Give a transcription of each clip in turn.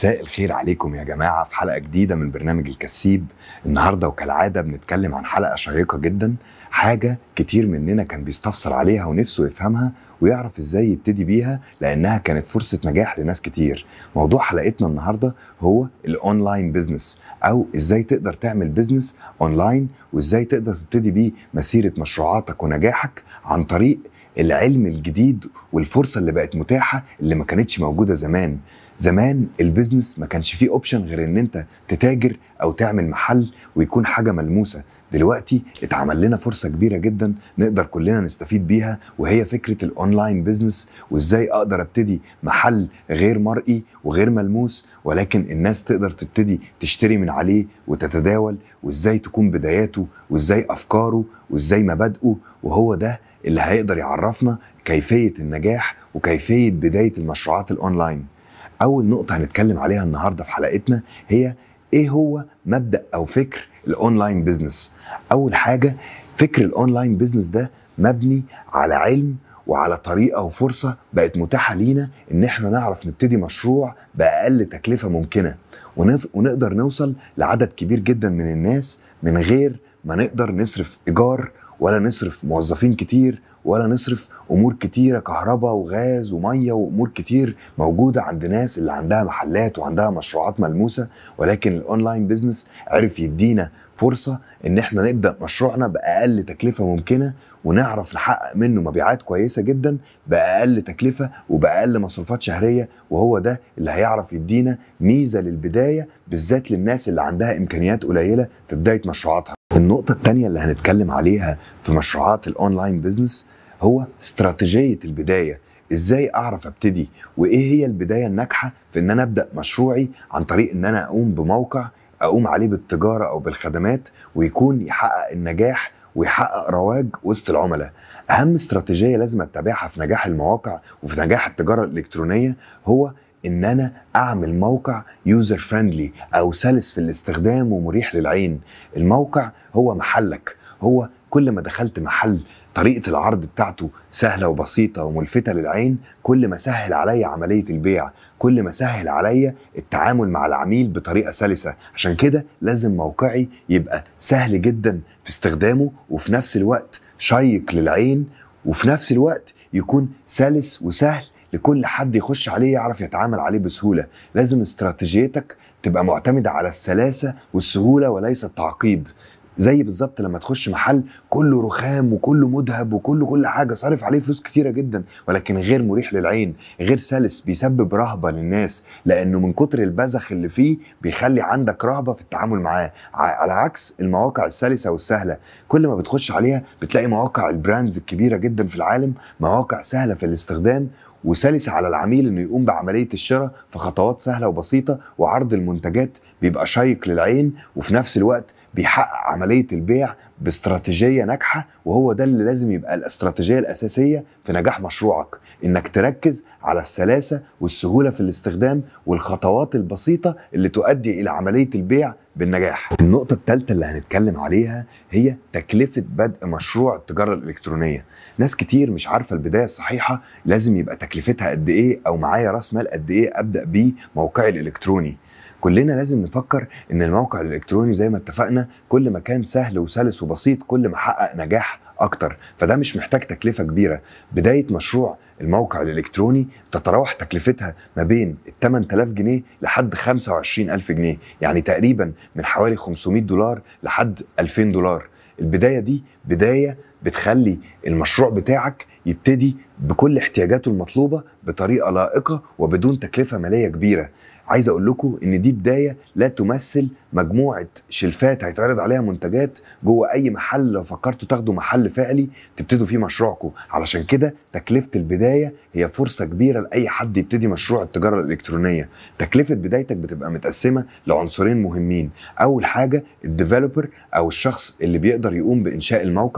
مساء الخير عليكم يا جماعة في حلقة جديدة من برنامج الكسيب النهاردة وكالعادة بنتكلم عن حلقة شيقة جدا حاجة كتير مننا كان بيستفسر عليها ونفسه يفهمها ويعرف ازاي يبتدي بيها لانها كانت فرصة نجاح لناس كتير موضوع حلقتنا النهاردة هو الاونلاين بيزنس او ازاي تقدر تعمل بيزنس اونلاين وازاي تقدر تبتدي بيه مسيرة مشروعاتك ونجاحك عن طريق العلم الجديد والفرصة اللي بقت متاحة اللي ما كانتش موجودة زمان زمان البيزنس ما كانش فيه اوبشن غير ان انت تتاجر او تعمل محل ويكون حاجه ملموسه دلوقتي اتعمل لنا فرصه كبيره جدا نقدر كلنا نستفيد بيها وهي فكره الاونلاين بيزنس وازاي اقدر ابتدي محل غير مرئي وغير ملموس ولكن الناس تقدر تبتدي تشتري من عليه وتتداول وازاي تكون بداياته وازاي افكاره وازاي مبادئه وهو ده اللي هيقدر يعرفنا كيفيه النجاح وكيفيه بدايه المشروعات الاونلاين اول نقطه هنتكلم عليها النهارده في حلقتنا هي ايه هو مبدا او فكر الاونلاين بيزنس اول حاجه فكر الاونلاين بيزنس ده مبني على علم وعلى طريقه وفرصه بقت متاحه لينا ان احنا نعرف نبتدي مشروع باقل تكلفه ممكنه ونف... ونقدر نوصل لعدد كبير جدا من الناس من غير ما نقدر نصرف ايجار ولا نصرف موظفين كتير ولا نصرف امور كتيره كهرباء وغاز وميه وامور كتير موجوده عند ناس اللي عندها محلات وعندها مشروعات ملموسه ولكن الاونلاين بيزنس عرف يدينا فرصه ان احنا نبدا مشروعنا باقل تكلفه ممكنه ونعرف نحقق منه مبيعات كويسه جدا باقل تكلفه وباقل مصروفات شهريه وهو ده اللي هيعرف يدينا ميزه للبدايه بالذات للناس اللي عندها امكانيات قليله في بدايه مشروعاتها النقطة التانية اللي هنتكلم عليها في مشروعات الاونلاين بيزنس هو استراتيجية البداية ازاي اعرف ابتدي وايه هي البداية الناجحة في ان انا ابدأ مشروعي عن طريق ان انا اقوم بموقع اقوم عليه بالتجارة او بالخدمات ويكون يحقق النجاح ويحقق رواج وسط العملاء اهم استراتيجية لازم اتبعها في نجاح المواقع وفي نجاح التجارة الالكترونية هو ان انا اعمل موقع يوزر فريندلي او سلس في الاستخدام ومريح للعين الموقع هو محلك هو كل ما دخلت محل طريقة العرض بتاعته سهلة وبسيطة وملفتة للعين كل ما سهل عليا عملية البيع كل ما سهل عليا التعامل مع العميل بطريقة سلسة عشان كده لازم موقعي يبقى سهل جدا في استخدامه وفي نفس الوقت شيق للعين وفي نفس الوقت يكون سلس وسهل لكل حد يخش عليه يعرف يتعامل عليه بسهولة لازم استراتيجيتك تبقى معتمدة على السلاسة والسهولة وليس التعقيد زي بالظبط لما تخش محل كله رخام وكله مذهب وكله كل حاجه صارف عليه فلوس كتيره جدا ولكن غير مريح للعين غير سلس بيسبب رهبه للناس لانه من كتر البذخ اللي فيه بيخلي عندك رهبه في التعامل معاه على عكس المواقع السلسه والسهله كل ما بتخش عليها بتلاقي مواقع البراندز الكبيره جدا في العالم مواقع سهله في الاستخدام وسلسة على العميل انه يقوم بعملية الشراء في خطوات سهلة وبسيطة وعرض المنتجات بيبقى شيق للعين وفي نفس الوقت بيحقق عملية البيع باستراتيجية ناجحة وهو ده اللي لازم يبقى الاستراتيجية الأساسية في نجاح مشروعك إنك تركز على السلاسة والسهولة في الاستخدام والخطوات البسيطة اللي تؤدي إلى عملية البيع بالنجاح النقطة الثالثة اللي هنتكلم عليها هي تكلفة بدء مشروع التجارة الإلكترونية ناس كتير مش عارفة البداية الصحيحة لازم يبقى تكلفتها قد إيه أو معايا رأس مال قد إيه أبدأ بيه موقعي الإلكتروني كلنا لازم نفكر ان الموقع الالكتروني زي ما اتفقنا كل ما كان سهل وسلس وبسيط كل ما حقق نجاح اكتر فده مش محتاج تكلفه كبيره بدايه مشروع الموقع الالكتروني تتراوح تكلفتها ما بين ال 8000 جنيه لحد 25000 جنيه يعني تقريبا من حوالي 500 دولار لحد 2000 دولار البدايه دي بدايه بتخلي المشروع بتاعك يبتدي بكل احتياجاته المطلوبه بطريقه لائقه وبدون تكلفه ماليه كبيره عايز اقول لكم ان دي بدايه لا تمثل مجموعه شلفات هيتعرض عليها منتجات جوه اي محل لو فكرتوا تاخدوا محل فعلي تبتدوا فيه مشروعكم علشان كده تكلفه البدايه هي فرصه كبيره لاي حد يبتدي مشروع التجاره الالكترونيه تكلفه بدايتك بتبقى متقسمه لعنصرين مهمين اول حاجه الديفلوبر او الشخص اللي بيقدر يقوم بانشاء الموقع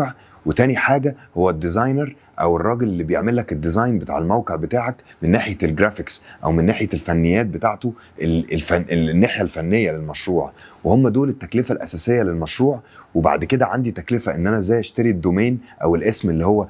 وتاني حاجه هو الديزاينر او الراجل اللي بيعمل لك الديزاين بتاع الموقع بتاعك من ناحيه الجرافيكس او من ناحيه الفنيات بتاعته الفن الناحيه الفنيه للمشروع وهم دول التكلفه الاساسيه للمشروع وبعد كده عندي تكلفه ان انا ازاي اشتري الدومين او الاسم اللي هو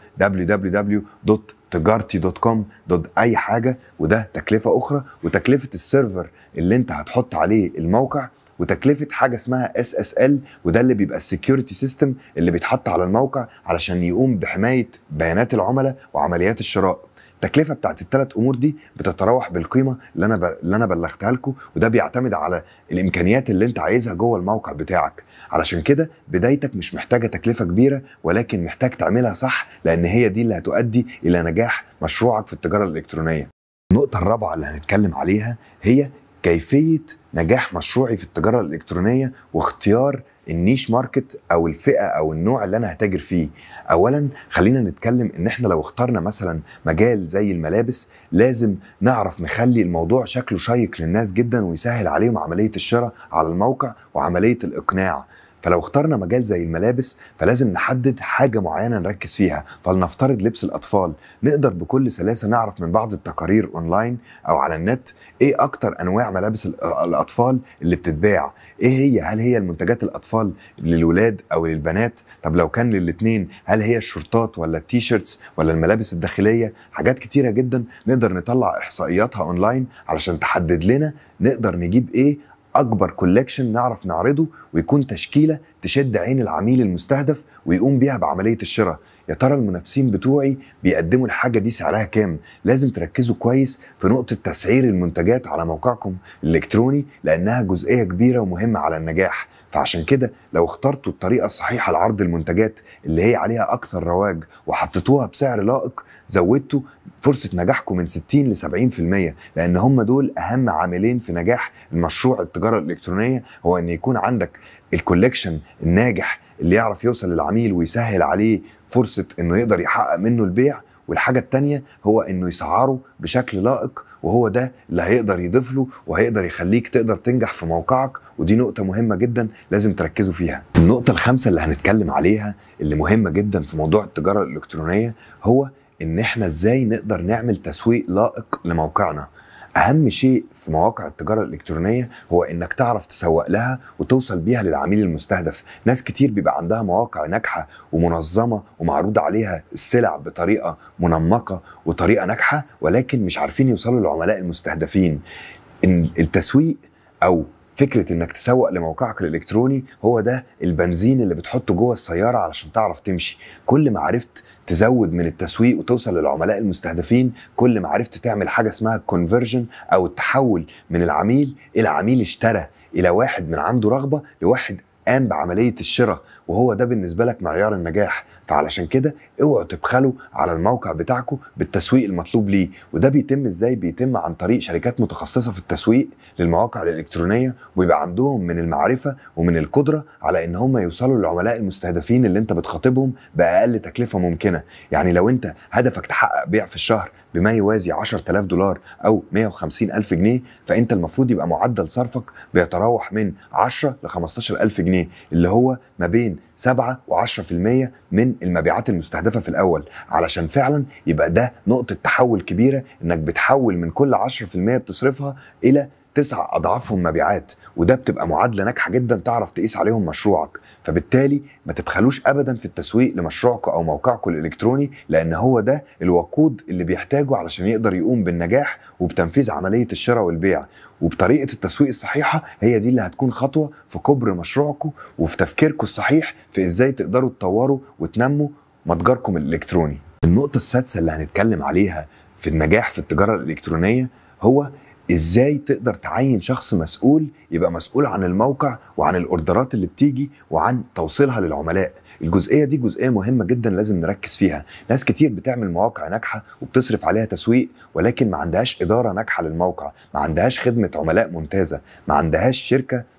www.تجارتي.com اي حاجه وده تكلفه اخرى وتكلفه السيرفر اللي انت هتحط عليه الموقع وتكلفه حاجه اسمها اس اس ال وده اللي بيبقى السكيورتي سيستم اللي بيتحط على الموقع علشان يقوم بحمايه بيانات العملاء وعمليات الشراء التكلفه بتاعت الثلاث امور دي بتتراوح بالقيمه اللي انا ب... اللي انا بلغتها لكم وده بيعتمد على الامكانيات اللي انت عايزها جوه الموقع بتاعك علشان كده بدايتك مش محتاجه تكلفه كبيره ولكن محتاج تعملها صح لان هي دي اللي هتؤدي الى نجاح مشروعك في التجاره الالكترونيه النقطه الرابعه اللي هنتكلم عليها هي كيفيه نجاح مشروعي في التجاره الالكترونيه واختيار النيش ماركت او الفئه او النوع اللي انا هتاجر فيه اولا خلينا نتكلم ان احنا لو اخترنا مثلا مجال زي الملابس لازم نعرف نخلي الموضوع شكله شيق للناس جدا ويسهل عليهم عمليه الشراء على الموقع وعمليه الاقناع فلو اخترنا مجال زي الملابس فلازم نحدد حاجه معينه نركز فيها فلنفترض لبس الاطفال نقدر بكل سلاسه نعرف من بعض التقارير اونلاين او على النت ايه اكتر انواع ملابس الاطفال اللي بتتباع ايه هي هل هي المنتجات الاطفال للولاد او للبنات طب لو كان للاثنين هل هي الشورتات ولا التيشيرتس ولا الملابس الداخليه حاجات كتيره جدا نقدر نطلع احصائياتها اونلاين علشان تحدد لنا نقدر نجيب ايه اكبر كولكشن نعرف نعرضه ويكون تشكيله تشد عين العميل المستهدف ويقوم بيها بعمليه الشراء يا ترى المنافسين بتوعي بيقدموا الحاجه دي سعرها كام لازم تركزوا كويس في نقطه تسعير المنتجات على موقعكم الالكتروني لانها جزئيه كبيره ومهمه على النجاح فعشان كده لو اخترتوا الطريقه الصحيحه لعرض المنتجات اللي هي عليها اكثر رواج وحطيتوها بسعر لائق زودتوا فرصه نجاحكم من 60 ل 70% لان هم دول اهم عاملين في نجاح المشروع التجاره الالكترونيه هو ان يكون عندك الكوليكشن الناجح اللي يعرف يوصل للعميل ويسهل عليه فرصه انه يقدر يحقق منه البيع والحاجة التانية هو انه يسعره بشكل لائق وهو ده اللي هيقدر يضيف له وهيقدر يخليك تقدر تنجح في موقعك ودي نقطة مهمة جدا لازم تركزوا فيها النقطة الخامسة اللي هنتكلم عليها اللي مهمة جدا في موضوع التجارة الإلكترونية هو ان احنا ازاي نقدر نعمل تسويق لائق لموقعنا اهم شيء في مواقع التجاره الالكترونيه هو انك تعرف تسوق لها وتوصل بيها للعميل المستهدف ناس كتير بيبقى عندها مواقع ناجحه ومنظمه ومعروض عليها السلع بطريقه منمقه وطريقه ناجحه ولكن مش عارفين يوصلوا للعملاء المستهدفين ان التسويق او فكره انك تسوق لموقعك الالكتروني هو ده البنزين اللي بتحطه جوه السياره علشان تعرف تمشي كل ما عرفت تزود من التسويق وتوصل للعملاء المستهدفين كل ما عرفت تعمل حاجه اسمها الكونفرجن او التحول من العميل الى عميل اشترى الى واحد من عنده رغبه لواحد قام بعمليه الشراء وهو ده بالنسبه لك معيار النجاح فعلشان كده اوعوا تبخلوا على الموقع بتاعكم بالتسويق المطلوب ليه وده بيتم ازاي بيتم عن طريق شركات متخصصه في التسويق للمواقع الالكترونيه ويبقى عندهم من المعرفه ومن القدره على ان هم يوصلوا للعملاء المستهدفين اللي انت بتخاطبهم باقل تكلفه ممكنه يعني لو انت هدفك تحقق بيع في الشهر بما يوازي 10000 دولار او 150 الف جنيه فانت المفروض يبقى معدل صرفك بيتراوح من 10 ل 15000 جنيه اللي هو ما بين 7 و10% من المبيعات المستهدفه في الاول علشان فعلا يبقى ده نقطه تحول كبيره انك بتحول من كل 10% بتصرفها الى تسع اضعافهم مبيعات وده بتبقى معادله ناجحه جدا تعرف تقيس عليهم مشروعك فبالتالي ما تبخلوش ابدا في التسويق لمشروعكم او موقعكم الالكتروني لان هو ده الوقود اللي بيحتاجه علشان يقدر يقوم بالنجاح وبتنفيذ عمليه الشراء والبيع وبطريقه التسويق الصحيحه هي دي اللي هتكون خطوه في كبر مشروعكم وفي تفكيركم الصحيح في ازاي تقدروا تطوروا وتنموا متجركم الالكتروني النقطه السادسه اللي هنتكلم عليها في النجاح في التجاره الالكترونيه هو ازاي تقدر تعين شخص مسؤول يبقى مسؤول عن الموقع وعن الاوردرات اللي بتيجي وعن توصيلها للعملاء الجزئيه دي جزئيه مهمه جدا لازم نركز فيها ناس كتير بتعمل مواقع ناجحه وبتصرف عليها تسويق ولكن ما عندهاش اداره ناجحه للموقع ما عندهاش خدمه عملاء ممتازه ما عندهاش شركه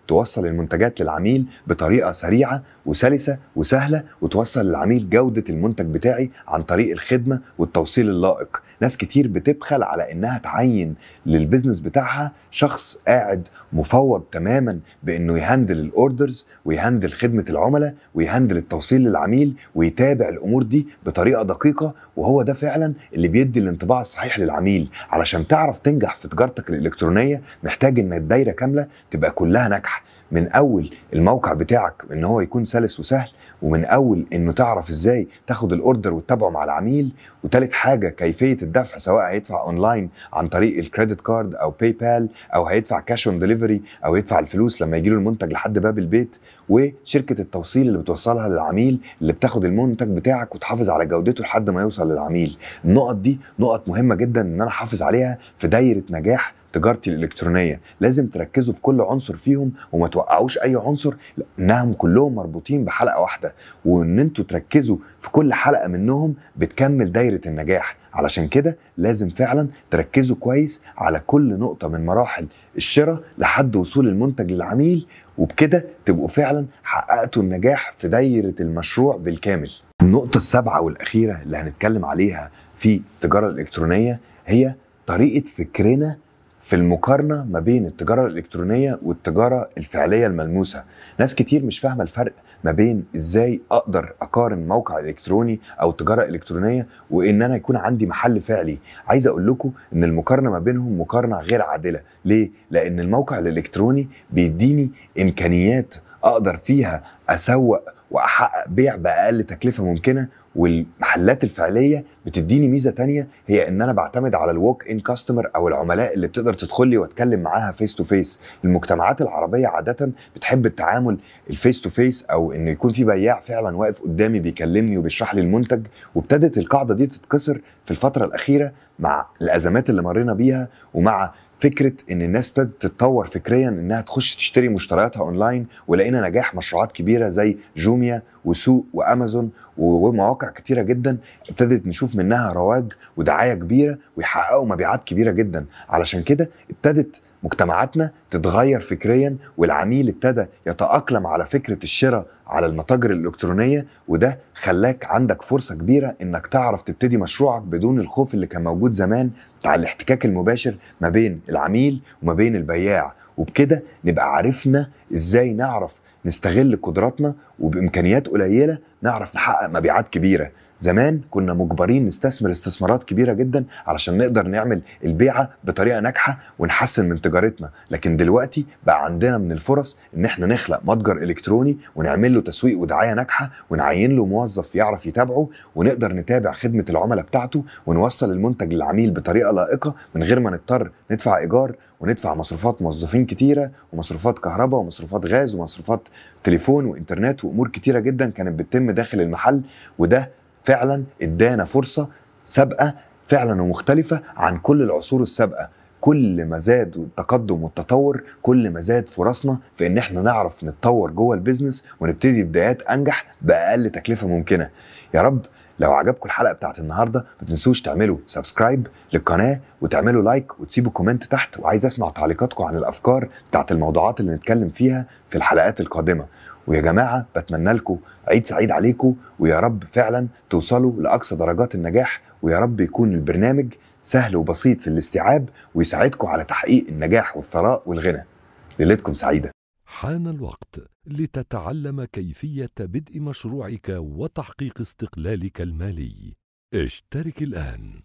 توصل المنتجات للعميل بطريقه سريعه وسلسه وسهله وتوصل للعميل جوده المنتج بتاعي عن طريق الخدمه والتوصيل اللائق ناس كتير بتبخل على انها تعين للبزنس بتاعها شخص قاعد مفوض تماما بانه يهندل الاوردرز ويهندل خدمه العملاء ويهندل التوصيل للعميل ويتابع الامور دي بطريقه دقيقه وهو ده فعلا اللي بيدي الانطباع الصحيح للعميل علشان تعرف تنجح في تجارتك الالكترونيه محتاج ان الدايره كامله تبقى كلها ناجحه من اول الموقع بتاعك ان هو يكون سلس وسهل ومن اول انه تعرف ازاي تاخد الاوردر وتتابعه مع العميل وتالت حاجه كيفيه الدفع سواء هيدفع اونلاين عن طريق الكريدت كارد او باي بال او هيدفع كاش اون ديليفري او يدفع الفلوس لما يجي له المنتج لحد باب البيت وشركه التوصيل اللي بتوصلها للعميل اللي بتاخد المنتج بتاعك وتحافظ على جودته لحد ما يوصل للعميل النقط دي نقط مهمه جدا ان انا احافظ عليها في دايره نجاح تجارتي الالكترونيه لازم تركزوا في كل عنصر فيهم وما توقعوش اي عنصر لانهم كلهم مربوطين بحلقه واحده وان انتوا تركزوا في كل حلقه منهم بتكمل دايره النجاح علشان كده لازم فعلا تركزوا كويس على كل نقطه من مراحل الشراء لحد وصول المنتج للعميل وبكده تبقوا فعلا حققتوا النجاح في دايره المشروع بالكامل النقطه السابعه والاخيره اللي هنتكلم عليها في التجاره الالكترونيه هي طريقه فكرنا في المقارنة ما بين التجارة الإلكترونية والتجارة الفعلية الملموسة ناس كتير مش فاهمة الفرق ما بين إزاي أقدر أقارن موقع إلكتروني أو تجارة إلكترونية وإن أنا يكون عندي محل فعلي عايز أقول لكم إن المقارنة ما بينهم مقارنة غير عادلة ليه؟ لأن الموقع الإلكتروني بيديني إمكانيات أقدر فيها أسوق واحقق بيع باقل تكلفه ممكنه والمحلات الفعليه بتديني ميزه تانية هي ان انا بعتمد على الووك ان كاستمر او العملاء اللي بتقدر تدخل لي واتكلم معاها فيس تو فيس المجتمعات العربيه عاده بتحب التعامل الفيس تو فيس او انه يكون في بياع فعلا واقف قدامي بيكلمني وبيشرح لي المنتج وابتدت القاعده دي تتكسر في الفتره الاخيره مع الازمات اللي مرينا بيها ومع فكره ان الناس ابتدت تتطور فكريا انها تخش تشتري مشترياتها اونلاين ولقينا نجاح مشروعات كبيره زي جوميا وسوق وامازون ومواقع كتيره جدا ابتدت نشوف منها رواج ودعايه كبيره ويحققوا مبيعات كبيره جدا علشان كده ابتدت مجتمعاتنا تتغير فكريا والعميل ابتدى يتاقلم على فكره الشراء على المتاجر الالكترونيه وده خلاك عندك فرصه كبيره انك تعرف تبتدي مشروعك بدون الخوف اللي كان موجود زمان بتاع الاحتكاك المباشر ما بين العميل وما بين البياع وبكده نبقى عرفنا ازاي نعرف نستغل قدراتنا وبامكانيات قليله نعرف نحقق مبيعات كبيره زمان كنا مجبرين نستثمر استثمارات كبيره جدا علشان نقدر نعمل البيعه بطريقه ناجحه ونحسن من تجارتنا لكن دلوقتي بقى عندنا من الفرص ان احنا نخلق متجر الكتروني ونعمل له تسويق ودعايه ناجحه ونعين له موظف يعرف يتابعه ونقدر نتابع خدمه العملاء بتاعته ونوصل المنتج للعميل بطريقه لائقه من غير ما نضطر ندفع ايجار وندفع مصروفات موظفين كتيره ومصروفات كهرباء ومصروفات غاز ومصروفات تليفون وانترنت وامور كتيره جدا كانت بتتم داخل المحل وده فعلا ادانا فرصه سابقه فعلا ومختلفه عن كل العصور السابقه كل ما زاد التقدم والتطور كل ما زاد فرصنا في ان احنا نعرف نتطور جوه البيزنس ونبتدي بدايات انجح باقل تكلفه ممكنه يا رب لو عجبكم الحلقه بتاعت النهارده ما تنسوش تعملوا سبسكرايب للقناه وتعملوا لايك وتسيبوا كومنت تحت وعايز اسمع تعليقاتكم عن الافكار بتاعت الموضوعات اللي نتكلم فيها في الحلقات القادمه ويا جماعه بتمنى لكم عيد سعيد عليكم ويا رب فعلا توصلوا لاقصى درجات النجاح ويا رب يكون البرنامج سهل وبسيط في الاستيعاب ويساعدكم على تحقيق النجاح والثراء والغنى ليلتكم سعيده حان الوقت لتتعلم كيفيه بدء مشروعك وتحقيق استقلالك المالي اشترك الان